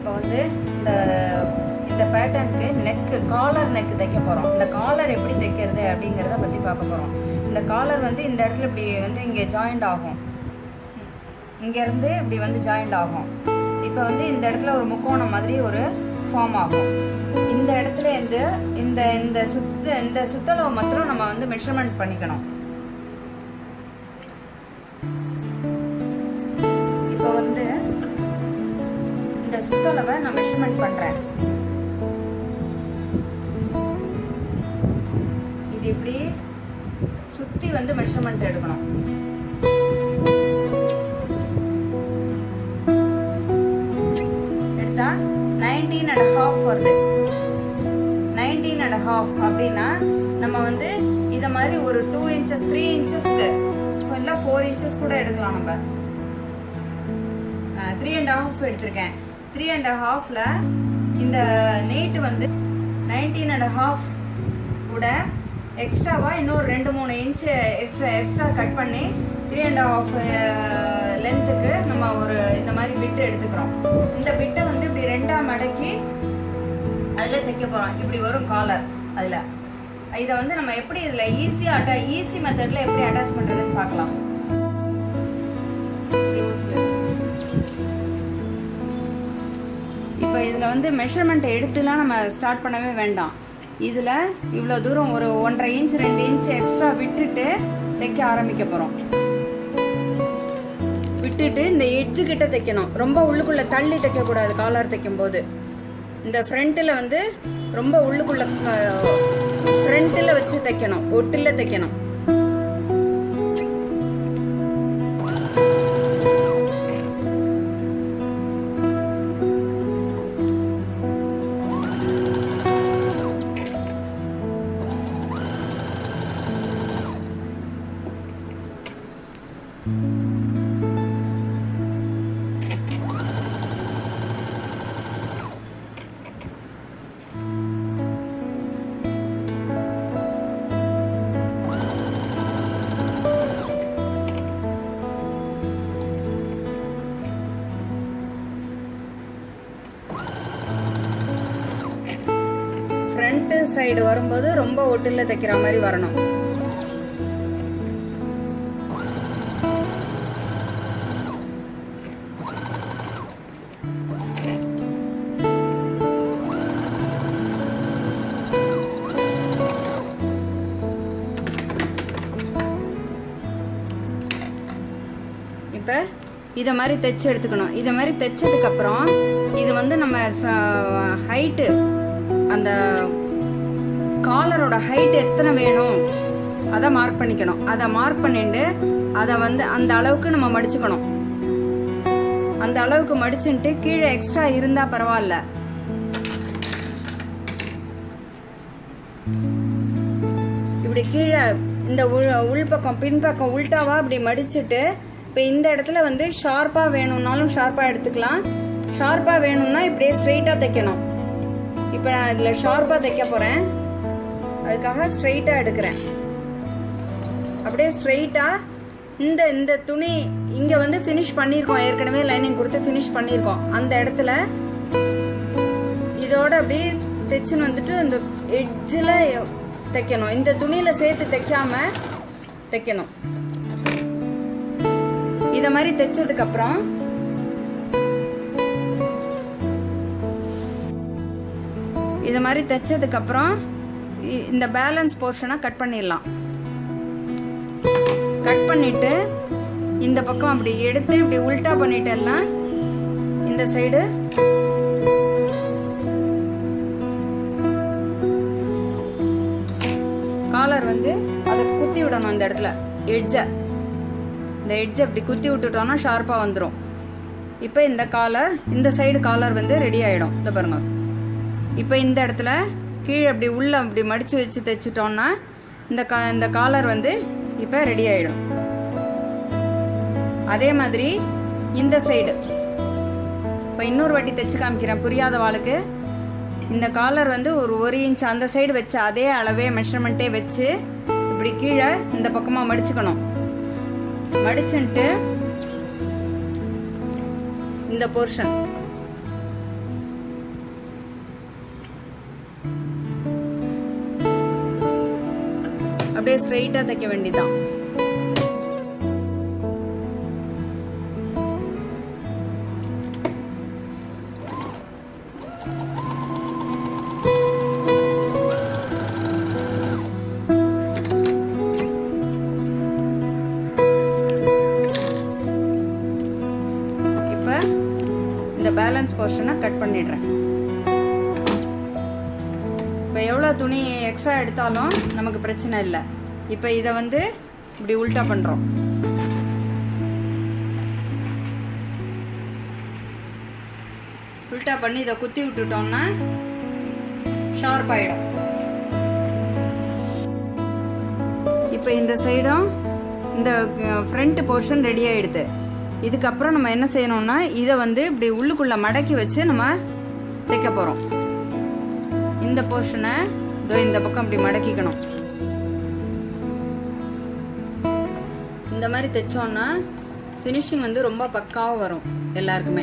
இப்போ வந்து இந்த இந்த பேட்டர்னுக்கு நெக்கு காலர் நெக் தைக்க போகிறோம் இந்த காலர் எப்படி தைக்கிறது அப்படிங்கிறத பற்றி பார்க்க போகிறோம் இந்த காலர் வந்து இந்த இடத்துல இப்படி வந்து இங்கே ஜாயிண்ட் ஆகும் இங்கேருந்து இப்படி வந்து ஜாயிண்ட் ஆகும் இப்போ வந்து இந்த இடத்துல ஒரு முக்கோணம் மாதிரி ஒரு ஃபார்ம் ஆகும் இந்த இடத்துல இருந்து இந்த இந்த சுத்து இந்த சுத்தளவு மாத்திரம் நம்ம வந்து மெஷர்மெண்ட் பண்ணிக்கணும் இப்போ வந்து இந்த சுத்தளவை நான் மெஷர்மெண்ட் பண்றேன் இது இப்படி சுத்தி வந்து மெஷர்மெண்ட் எடுக்கணும் எடுத்தா நைன்டீன் அண்ட் ஹாஃப் வருது நைன்டீன் அண்ட் ஹாஃப் அப்படின்னா நம்ம வந்து இதை மாதிரி ஒரு டூ இன்ச்சஸ் த்ரீ இன்ச்சஸ்க்கு இல்லை ஃபோர் இன்ச்சஸ் கூட எடுக்கலாம் நம்ம த்ரீ அண்ட் ஹாஃப் எடுத்திருக்கேன் த்ரீ அண்ட் ஹாஃபில் இந்த நெய்ட்டு வந்து நைன்டீன் அண்ட் ஹாஃப் கூட எக்ஸ்ட்ராவாக இன்னொரு ரெண்டு மூணு இன்ச்சு எக்ஸ்ட்ரா எக்ஸ்ட்ரா கட் பண்ணி த்ரீ அண்ட் ஹாஃப் லென்த்துக்கு நம்ம ஒரு இந்த மாதிரி பிட்டு எடுத்துக்கிறோம் இந்த பிட்டை வந்து இப்படி ரெண்டாக மடக்கி அதில் தைக்க போகிறோம் இப்படி வரும் காலர் அதில் இதை வந்து நம்ம எப்படி இதில் ஈஸியாக அட்டா ஈஸி மெத்தடில் எப்படி அட்டாச் பண்ணுறதுன்னு பார்க்கலாம் இப்போ இதில் வந்து மெஷர்மெண்ட்டை எடுத்துலாம் நம்ம ஸ்டார்ட் பண்ணவே வேண்டாம் இதில் இவ்வளோ தூரம் ஒரு ஒன்றரை இன்ச் ரெண்டு இன்ச் எக்ஸ்ட்ரா விட்டுட்டு தைக்க ஆரம்பிக்க போகிறோம் விட்டுட்டு இந்த எட்ஜு கிட்ட தைக்கணும் ரொம்ப உள்ளுக்குள்ளே தள்ளி தைக்கக்கூடாது காலர் தைக்கும் போது இந்த ஃப்ரண்ட்டில் வந்து ரொம்ப உள்ளுக்குள்ள ஃப்ரண்ட்டில் வச்சு தைக்கணும் ஒட்டில் தைக்கணும் ஃப்ரண்ட் சைடு வரும்போது ரொம்ப ஒட்டில் தைக்கிற மாதிரி வரணும் இப்போ இதை மாதிரி தைச்சு எடுத்துக்கணும் இதை மாதிரி தைச்சதுக்கப்புறம் இது வந்து நம்ம ஹைட்டு அந்த காலரோட ஹைட் எத்தனை வேணும் அதை மார்க் பண்ணிக்கணும் அதை மார்க் பண்ணிட்டு அதை வந்து அந்த அளவுக்கு நம்ம மடிச்சுக்கணும் அந்த அளவுக்கு மடிச்சுட்டு கீழே எக்ஸ்ட்ரா இருந்தா பரவாயில்ல இப்படி கீழே இந்த உள் உள்பக்கம் பின்பக்கம் உள்டாவா இப்படி மடிச்சுட்டு இப்போ இந்த இடத்துல வந்து ஷார்ப்பாக வேணும்னாலும் ஷார்ப்பாக எடுத்துக்கலாம் ஷார்ப்பாக வேணும்னா இப்படியே ஸ்ட்ரெயிட்டாக தைக்கணும் இப்போ நான் இதில் ஷார்ப்பாக தைக்க போகிறேன் அதுக்காக ஸ்ட்ரெயிட்டாக எடுக்கிறேன் அப்படியே ஸ்ட்ரெயிட்டாக இந்த இந்த துணி இங்கே வந்து ஃபினிஷ் பண்ணியிருக்கோம் ஏற்கனவே லைனிங் கொடுத்து ஃபினிஷ் பண்ணியிருக்கோம் அந்த இடத்துல இதோட அப்படியே தைச்சுன்னு வந்துட்டு இந்த எட்ஜில் தைக்கணும் இந்த துணியில் சேர்த்து தைக்காம தைக்கணும் இதை மாதிரி தைச்சதுக்கப்புறம் இதை மாதிரி தைச்சதுக்கப்புறம் இந்த பேலன்ஸ் போர்ஷனை கட் பண்ணிடலாம் கட் பண்ணிட்டு இந்த பக்கம் அப்படி எடுத்து இப்படி உல்டா பண்ணிட்டேன்னா இந்த சைடு காலர் வந்து அதை குத்தி விடணும் இந்த இடத்துல எட்ஜை இந்த எட்ஜை இப்படி குத்தி விட்டுட்டோம்னா ஷார்ப்பாக வந்துடும் இப்போ இந்த காலர் இந்த சைடு காலர் வந்து ரெடி ஆகிடும் இந்த பாருங்க இப்போ இந்த இடத்துல கீழே அப்படி உள்ள அப்படி மடித்து வச்சு தைச்சிட்டோம்னா இந்த கா இந்த காலர் வந்து இப்போ ரெடி ஆகிடும் அதே மாதிரி இந்த சைடு இப்போ இன்னொரு வாட்டி தைச்சு காமிக்கிறேன் புரியாத வாளுக்கு இந்த காலர் வந்து ஒரு ஒரு இன்ச் அந்த சைடு வச்ச அதே அளவே மெஷர்மெண்ட்டே வச்சு இப்படி கீழே இந்த பக்கமாக மடிச்சுக்கணும் மடிச்சுட்டு இந்த போர்ஷன் அப்படியே ஸ்ட்ரைட்டா தைக்க வேண்டியதான் இப்போ இந்த பேலன்ஸ் போர்ஷனை கட் பண்ணிடுறேன் இப்போ எவ்வளோ துணி எக்ஸ்ட்ரா எடுத்தாலும் நமக்கு பிரச்சனை இல்லை இப்போ இதை வந்து இப்படி உல்ட்டா பண்ணுறோம் உல்ட்டா பண்ணி இதை குத்தி விட்டுட்டோம்னா ஷார்ப் ஆயிடும் இப்போ இந்த சைடும் இந்த ஃப்ரண்ட் போர்ஷன் ரெடி ஆயிடுது இதுக்கப்புறம் நம்ம என்ன செய்யணும்னா இதை வந்து இப்படி உள்ளுக்குள்ள மடக்கி வச்சு நம்ம தைக்க போகிறோம் இந்த போர்ஷனை இதோ இந்த பக்கம் இப்படி மடக்கிக்கணும் இந்த மாதிரி தைச்சோம்னா ஃபினிஷிங் வந்து ரொம்ப பக்காவாக வரும் எல்லாருக்குமே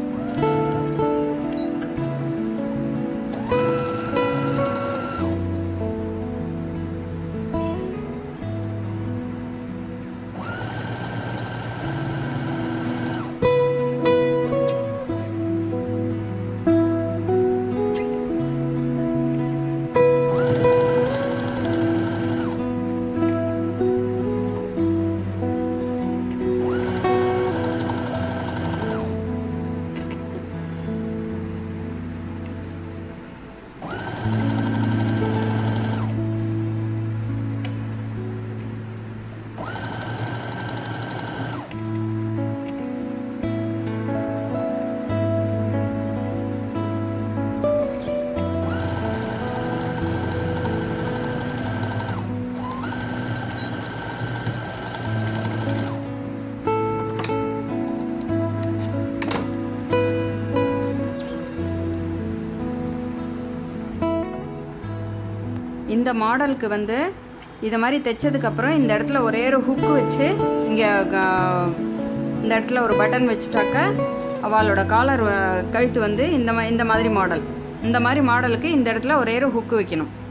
இந்த மாடலுக்கு வந்து இதை மாதிரி தைச்சதுக்கப்புறம் இந்த இடத்துல ஒரே ஒரு ஹுக்கு வச்சு இங்கே இந்த இடத்துல ஒரு பட்டன் வச்சுட்டாக்க அவளோட காலர் கழுத்து வந்து இந்த மா இந்த மாதிரி மாடல் இந்த மாதிரி மாடலுக்கு இந்த இடத்துல ஒரே ஒரு ஹுக்கு வைக்கணும்